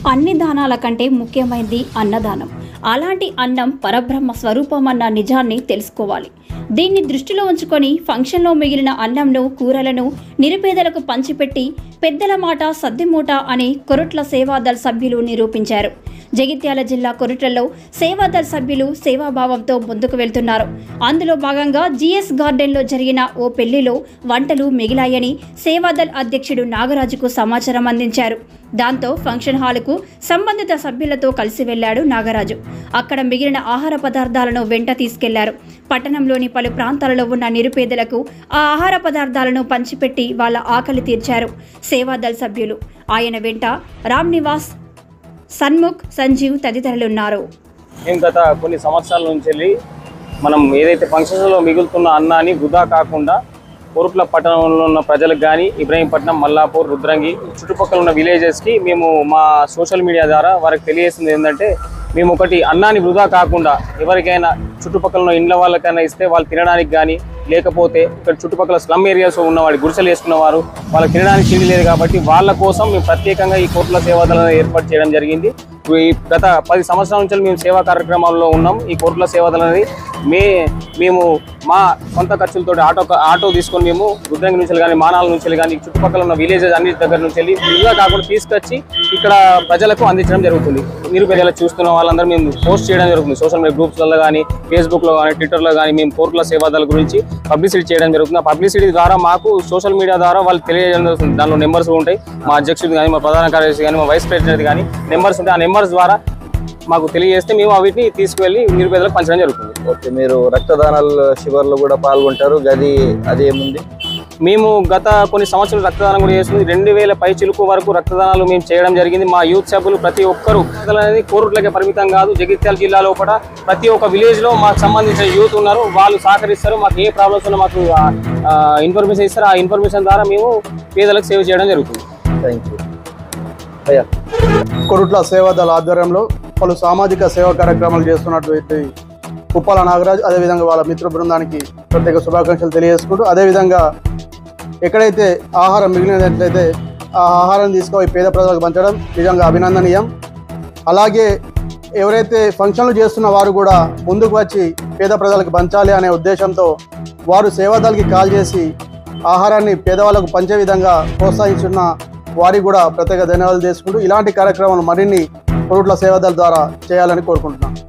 అన్ని దానాల కంటే ముఖ్యమైనది అన్నదానం అలాంటి అన్నం పరబ్రహ్మ స్వరూపం అన్న నిజాన్ని తెలుసుకోవాలి దీన్ని దృష్టిలో ఉంచుకొని ఫంక్షన్లో మిగిలిన అన్నంను కూరలను నిరుపేదలకు పంచిపెట్టి పెద్దల మాట సద్దిమూట అని కొరుట్ల సేవాదల్ సభ్యులు నిరూపించారు జగిత్యాల జిల్లా కొరుట్లలో సేవాదల్ సభ్యులు సేవాభావంతో ముందుకు వెళ్తున్నారు అందులో భాగంగా జిఎస్ గార్డెన్లో జరిగిన ఓ పెళ్లిలో వంటలు మిగిలాయని సేవాదల్ అధ్యక్షుడు నాగరాజుకు సమాచారం అందించారు దాంతో ఫంక్షన్ హాలుకు సంబంధిత సభ్యులతో కలిసి వెళ్లాడు నాగరాజు అక్కడ మిగిలిన ఆహార పదార్థాలను వెంట తీసుకెళ్లారు పట్టణంలోని పలు ప్రాంతాలలో ఉన్న నిరుపేదలకు ఆ ఆహార పదార్థాలను పంచిపెట్టి వాళ్ళ ఆకలి తీర్చారు సేవాదల్ సభ్యులు ఆయన వెంట రామ్ నివాస్ సన్ముఖ్ సంజీవ్ తదితరులున్నారు మేము గత కొన్ని సంవత్సరాల నుంచి వెళ్ళి మనం ఏదైతే ఫంక్షన్స్లో మిగులుతున్న అన్నాన్ని వృధా కాకుండా కోరుట్ల పట్టణంలో ఉన్న ప్రజలకు కానీ ఇబ్రాహీంపట్నం మల్లాపూర్ రుద్రంగి చుట్టుపక్కల ఉన్న విలేజెస్కి మేము మా సోషల్ మీడియా ద్వారా వారికి తెలియజేసింది ఏంటంటే మేము ఒకటి అన్నాన్ని వృధా కాకుండా ఎవరికైనా చుట్టుపక్కల ఉన్న ఇండ్ల వాళ్ళకైనా ఇస్తే వాళ్ళు తినడానికి కానీ లేకపోతే ఇక్కడ చుట్టుపక్కల స్లమ్ ఏరియాస్ ఉన్నవాడి గుడిసెలు వేసుకున్న వారు వాళ్ళకి తినడానికి తిండి లేదు కాబట్టి వాళ్ళ కోసం మేము ప్రత్యేకంగా ఈ కోట్ల సేవాదలను ఏర్పాటు చేయడం జరిగింది ఈ గత పది సంవత్సరాల నుంచి మేము సేవా కార్యక్రమాల్లో ఉన్నాం ఈ కోట్ల సేవాదలు అనేది మే మేము మా సొంత ఖర్చులతో ఆటో ఆటో తీసుకొని మేము రుద్రంగి నుంచి కానీ మానాల నుంచి కానీ చుట్టుపక్కల ఉన్న విలేజెస్ అన్నిటి దగ్గర నుంచి వెళ్ళి ఫ్రీగా కాకుండా తీసుకొచ్చి ఇక్కడ ప్రజలకు అందించడం జరుగుతుంది నిరుపేదలు చూస్తున్న వాళ్ళందరూ మేము పోస్ట్ చేయడం జరుగుతుంది సోషల్ మీడియా గ్రూప్స్లలో కానీ ఫేస్బుక్లో కానీ ట్విట్టర్లో కానీ మేము కోర్టుల సేవాదాల గురించి పబ్లిసిటీ చేయడం జరుగుతుంది ఆ పబ్లిసిటీ ద్వారా మాకు సోషల్ మీడియా ద్వారా వాళ్ళు తెలియజేయడం జరుగుతుంది దానిలో నెంబర్స్ ఉంటాయి మా అధ్యక్షుడు కానీ మా ప్రధాన కార్యదర్శి కానీ మా వైస్ ప్రెసిడెంట్ కానీ నెంబర్స్ ఉంటాయి ఆ నెంబర్స్ ద్వారా మాకు తెలియజేస్తే మేము వీటిని తీసుకువెళ్ళి నిరుపేదలకు పంచడం జరుగుతుంది ఓకే మీరు రక్తదానాల శిబిరాల్లో కూడా పాల్గొంటారు గది అదేముంది మేము గత కొన్ని సంవత్సరాలు రక్తదానం కూడా చేస్తుంది రెండు వేల పై చిలుకు వరకు రక్తదానాలు మేము చేయడం జరిగింది మా యూత్ సభ్యులు ప్రతి ఒక్కరు రక్తదానం అనేది కోరుట్లకే పరిమితం కాదు జగిత్యాల జిల్లా లోపల ప్రతి ఒక్క విలేజ్ లో మాకు సంబంధించిన యూత్ ఉన్నారు వాళ్ళు సహకరిస్తారు మాకు ఏ ప్రాబ్లమ్స్ ఉన్నా మాకు ఇన్ఫర్మేషన్ ఇస్తారు ఆ ఇన్ఫర్మేషన్ ద్వారా మేము పేదలకు సేవ చేయడం జరుగుతుంది థ్యాంక్ యూ అయ్యా కొరుట్ల సేవాదళ ఆధ్వర్యంలో పలు సామాజిక సేవా కార్యక్రమాలు చేస్తున్నటువంటి ఉప్పాల నాగరాజ్ అదేవిధంగా వాళ్ళ మిత్ర బృందానికి ప్రత్యేక శుభాకాంక్షలు తెలియజేసుకుంటూ అదేవిధంగా ఎక్కడైతే ఆహారం మిగిలినట్లయితే ఆ ఆహారం తీసుకుపోయి పేద ప్రజలకు పంచడం నిజంగా అభినందనీయం అలాగే ఎవరైతే ఫంక్షన్లు చేస్తున్న వారు కూడా ముందుకు వచ్చి పేద ప్రజలకు పంచాలి అనే ఉద్దేశంతో వారు సేవాదళకి కాల్ చేసి ఆహారాన్ని పేదవాళ్ళకు పంచే విధంగా ప్రోత్సహించున్న వారికి కూడా ప్రత్యేక ధన్యవాదాలు చేసుకుంటూ ఇలాంటి కార్యక్రమాలు మరిన్ని పొరుట్ల సేవాదళ ద్వారా చేయాలని కోరుకుంటున్నాను